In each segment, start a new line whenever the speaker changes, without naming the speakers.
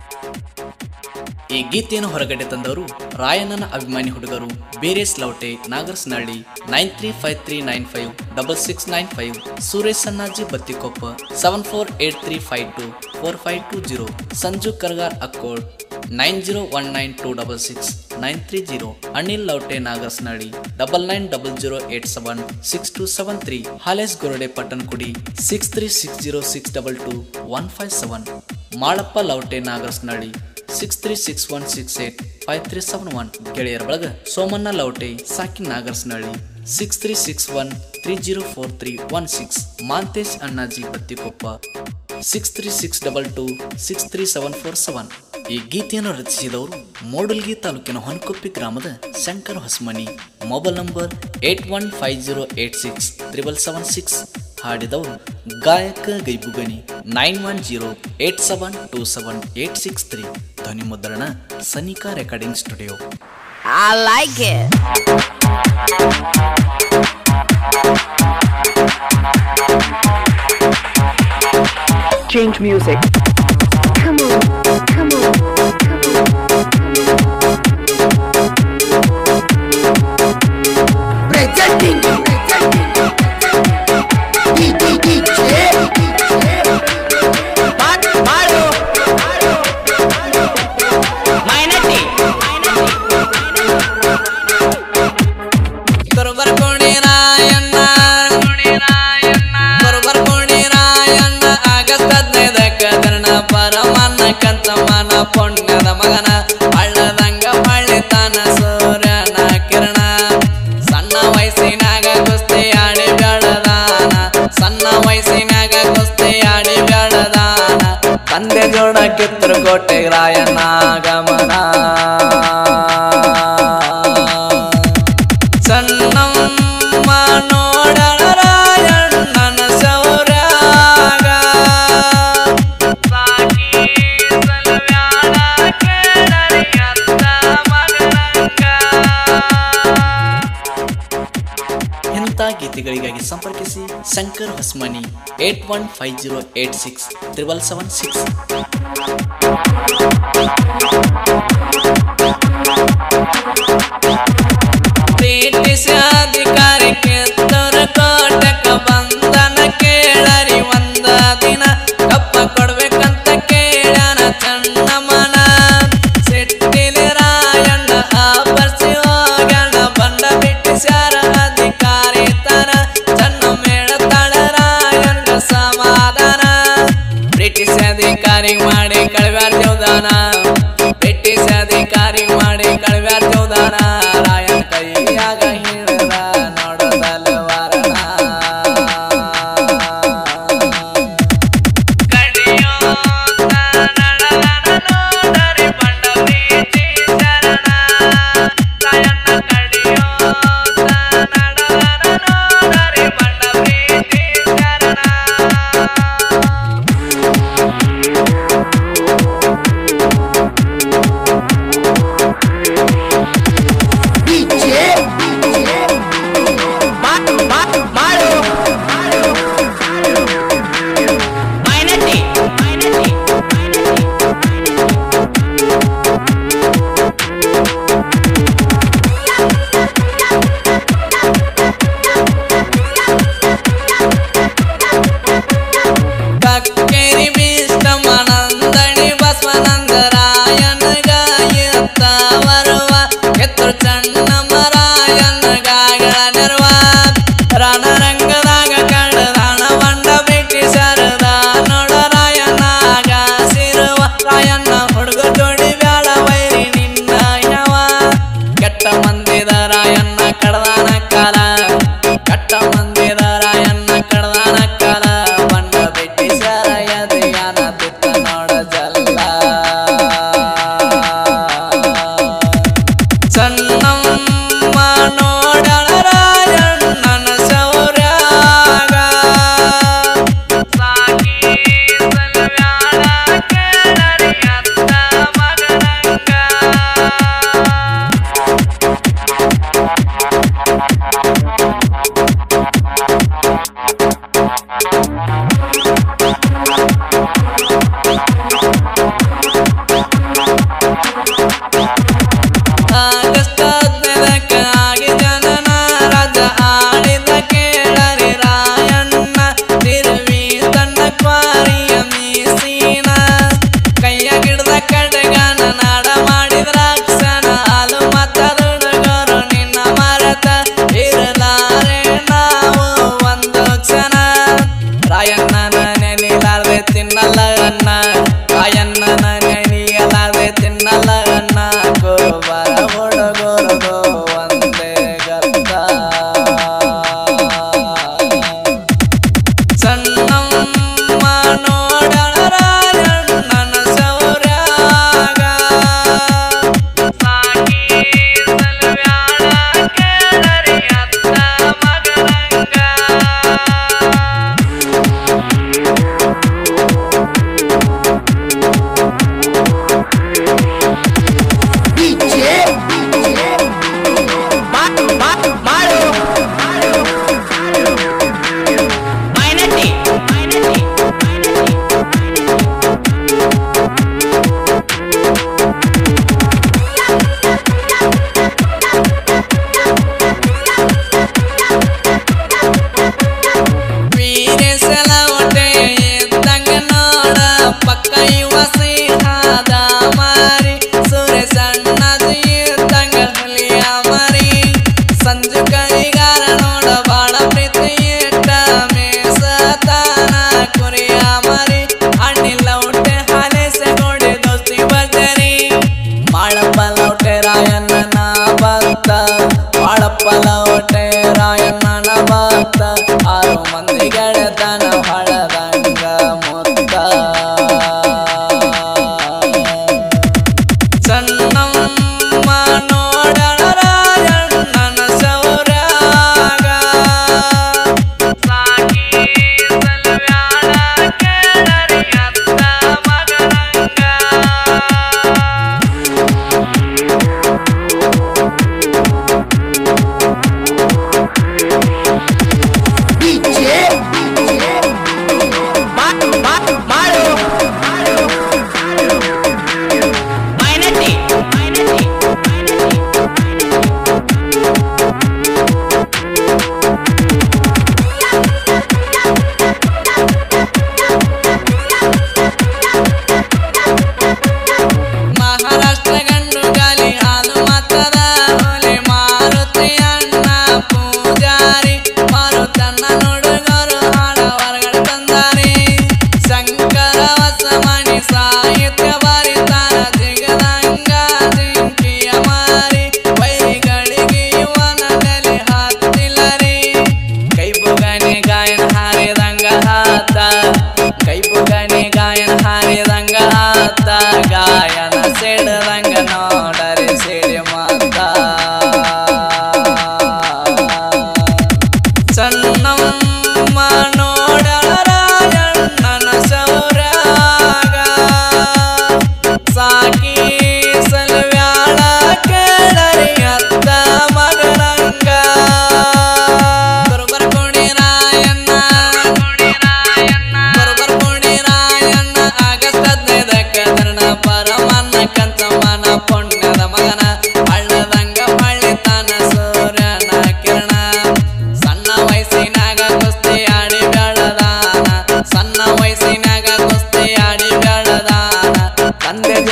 ಈ ಗೀತೆಯನ್ನು ಹೊರಗಡೆ ತಂದವರು ರಾಯಣ್ಣನ ಅಭಿಮಾನಿ ಹುಡುಗರು ಬೇರೇಸ್ Laute Nagarsnalli nine three five three nine five double six nine five Suresh Sannaji Battikoppa seven four eight three five two four five two zero Sanju Kargar Akkod nine zero one nine two double six nine three zero Anil Laute Nagarsnalli double nine double zero eight seven six two seven three ಹಾಲೇಸ್ Gorade Pattanakudi six three six zero six double two one five seven Malappa ಲೌಟೆ Nagarsnalli six three six one six eight five three seven one ಗೆಳೆಯರ ಬಳಗ ಸೋಮಣ್ಣ ಲೌಟೆ ಸಾಕಿ Nagarsnalli six three six one three zero four three one six Mantesh Annaji Battikoppa six three six double two six three seven four seven ಈ ಗೀತೆಯನ್ನು ರಚಿಸಿದವರು ಮೂಡಲ್ಗಿ ತಾಲೂಕಿನ ಹೊನಕೊಪ್ಪಿ ಗ್ರಾಮದ Shankar Hosamani mobile number eight one five zero eight six triple seven six ಹಾಡಿದವರು ಗಾಯಕ ಗೈಬುಗನಿ nine one zero eight seven two seven eight six three ಧ್ವನಿ ಮುದ್ರಣ Sanika recording studio
I like it.
Change music.
Come on, come on, come on.
Presenting
ಬರೋಬರ್ ಕೋಣಿ ರಾಯಣ್ಣ ಬರೋಬರ್ ಕೋಣಿ Rayanna August ಹದಿನೈದಕ್ಕ ಧರಣ ಪರಮನ್ನ ಕಂಚಮ್ಮನ ಪುಣ್ಯದ ಮಗನ ಹಳ್ಳದಂಗ ತಾನ ಸೂರ್ಯನ ಕಿರಣ ಸಣ್ಣ ವಯಸ್ಸಿನಾಗ ಕುಸ್ತಿ ಆಡಿ ಬೆಳದಾನ ಸಣ್ಣ ವಯಸ್ಸಿನಾಗ ಕುಸ್ತಿ ಆಡಿ ಬೆಳದಾನ ತಂದೆ ಜೋಡ ಕಿತ್ತರು ಕೋಟೆ ರಾಯಣ್ಣ ಗಮನ ಸಣ್ಣಮ್ಮ ನೋಡಳ ರಾಯಣ್ಣನ ಸೌರಾಗ ಸಾಕಿ ಸಲ್ವ್ಯಾಳ ಕೇಳರಿ ಅತ್ತ ಮಗಳಂಗ. ಇಂಥ ಗೀತೆಗಳಿಗಾಗಿ ಸಂಪರ್ಕಿಸಿ Shankar Hosmani eight one five zero eight six triple seven six British ಅಧಿಕಾರಕ್ಕೆ ಕೋಟಕ ಬಂಧನ ಕೇಳರಿ ಒಂದ ದಿನ ಕಪ್ಪ ಕೊಡ್ಬೇಕಂತ ಕೇಳ್ಯಾನ ಚನ್ನಮ್ಮನ ಸಿಟ್ಟಿಲಿ ರಾಯಣ್ಣ ಆಪರ್ಸಿ ಹೋಗ್ಯಾಣ ಬಂಡ ಬ್ರಿಟಿಷರ ಅಧಿಕಾರಿ ತರ ಚನ್ನ ಮೇಳತಾಳ ರಾಯಣ್ಣ ಸಮಾಧಾನ ಬ್ರಿಟಿಷ್ ಅಧಿಕಾರಿ ಮಾಡಿ ಕಳ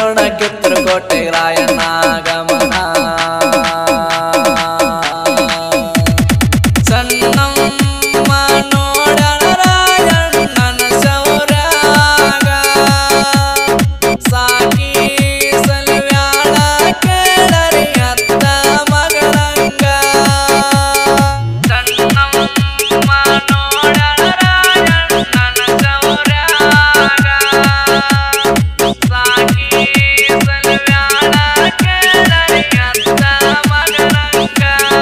ನೋಡ ಕಿತ್ತರಕೋಟೆ ರಾಯಣ್ಣ ಆಗಮನ ಸಣ್ಣಮ್ಮ ನೋಡಣ ರಾಯಣ್ಣನ ಸೌರಾಗ ಸಾಕಿ ಸಲ್ವ್ಯಾಳ ಕೇಳರಿ ಅತ್ತ ಮಗಳಂಗ ಸಣ್ಣಮ್ಮ ನೋಡಣ ರಾಯಣ್ಣನ ಸೌರಾಗ ಸಾಕಿ ಸಲ್ವ್ಯಾಳ ಕೇಳರಿ ಅತ್ತ ಮಗಳಂಗ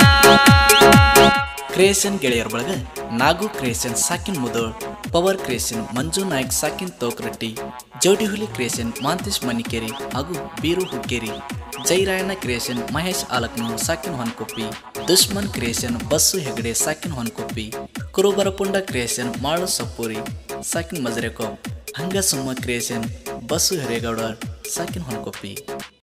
ಕ್ರಿಯೇಷನ್ ಗೆಳೆಯರ ಬಳಗ ನಾಗು ಕ್ರಿಯೇಷನ್ ಸಾಕಿನ್ ಮುದೋಳ್ ಪವರ್ ಕ್ರಿಯೇಷನ್ ಮಂಜು ನಾಯಕ್ ಸಾಕಿನ್ ತೋಕ್ರಟ್ಟಿ ಜೋಡಿಹುಲಿ ಕ್ರಿಯೇಷನ್ ಮಾಂತೇಶ್ ಮನಿಕೇರಿ ಹಾಗೂ ಬೀರು ಹುಕ್ಕೇರಿ ಜೈರಾಯಣ್ಣ ಕ್ರಿಯೇಷನ್ ಮಹೇಶ್ ಆಲಕ್ನೂರ್ ಸಾಕಿನ್ ಹೊನ್ಕೊಪ್ಪಿ ದುಶ್ಮನ್ ಕ್ರಿಯೇಷನ್ ಬಸ್ಸು ಹೆಗಡೆ ಸಾಕಿನ್ ಹೊನ್ಕೊಪ್ಪಿ ಕುರುಬರಪುಂಡ ಕ್ರಿಯೇಷನ್ ಮಾಳು ಸಪ್ಪೂರಿ ಸಾಕಿನ್ ಮಜರೆಕೋ ಹಂಗ ಸುಮ್ಮ ಕ್ರಿಯೇಷನ್ ಬಸ್ಸು ಹಿರೇಗೌಡ ಸಾಕಿನ್ ಹೊನ್ಕೊಪ್ಪಿ